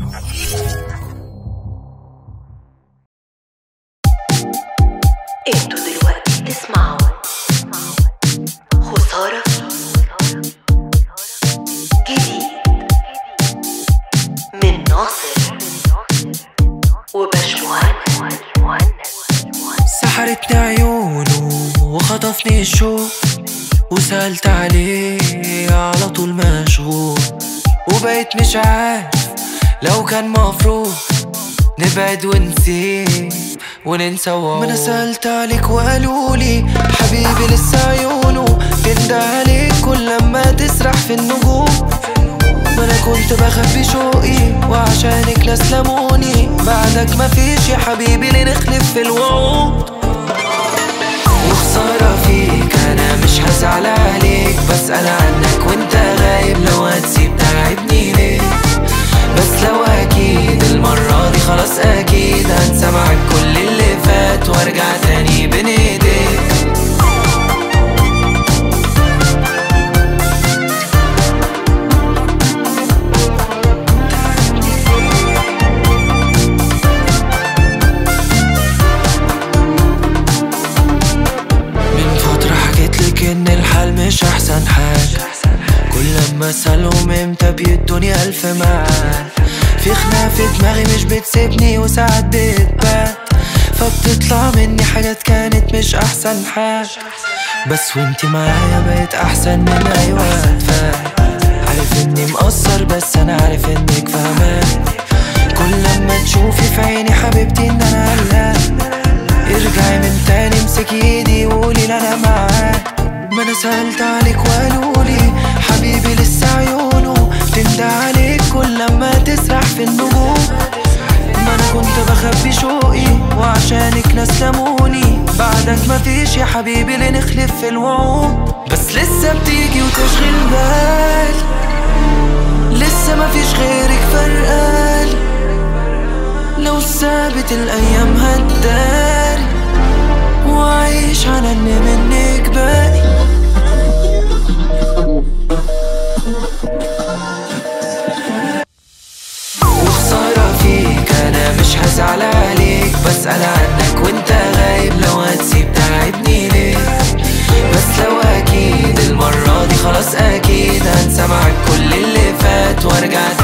انتوا دلوقتي بتسمعوا خسارة جديد من ناصر وبشمهندس سحرتني عيونه وخطفني الشوق وسألت عليه على طول مشغول وبقيت مش عارف لو كان مفروض نبعد ونسيب وننسى وعود ما انا سألت عليك وقالولي حبيبي لسه عيونه تندى عليك كل لما تسرح في النجوم ما انا كنت بخبي شوقي وعشانك ناس لموني بعدك مفيش يا حبيبي لنخلف في الوعود وخسارة فيك أنا مش هزعل عليك بسأل عنك وانت غايب لو هتسيب تعبني ليه بس لو أكيد المرة دي خلاص أكيد هنسى معاك كل اللي فات وارجع تاني بين ايديك من فترة حكيتلك ان الحال مش احسن حاجة كل لما اسألهم امتى بيدوني الف معاد في خناقة في دماغي مش بتسيبني وساعات بتبات فبتطلع مني حاجات كانت مش احسن حاجة بس وانتي معايا بقيت احسن من اي وقت فات عارف اني مقصر بس انا عارف انك فاهمان كل لما تشوفي في عيني حبيبتي ان انا قلقان ارجعي من تاني امسكي ايدي وقولي لا انا معاك ما انا سألت عليك وقالولي حبيبي لسه عيونه تندى عليك كل لما تسرح في النجوم ما انا كنت بخبي شوقي وعشانك ناس لموني بعدك مفيش يا حبيبي لنخلف في الوعود بس لسه بتيجي وتشغل بال لسه مفيش غيرك فرقال لو سابت الايام هتداري وعيش على ان منك باقي وخسارة فيك انا مش هزعل عليك بسأل عنك وانت غايب لو هتسيب تعبني ليه بس لو اكيد المرة دي خلاص اكيد هنسى معاك كل اللي فات وارجع